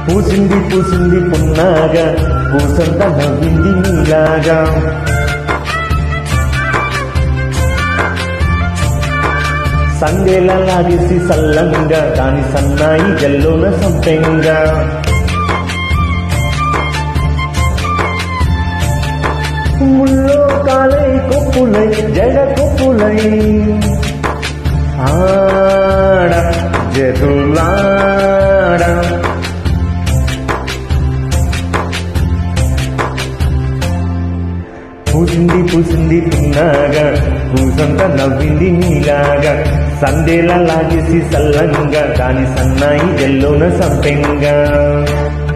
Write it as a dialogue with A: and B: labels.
A: పూసింది పూసింది పున్నాగా పూసంత నవ్వింది నీలాగా సందేలా లాగేసి సల్లంగా దాని సన్నాయి జల్లోన సంపెంగా ముల్లో కాలై కొప్పులై జడ కొప్పులై ఆడ జరులాడ పూసింది పూసింది పున్నాగా పూసంత నవ్వింది నీలాగా సందేలా లాగేసి సల్లంగా దాని సన్నాయి జల్లోన సంపెంగా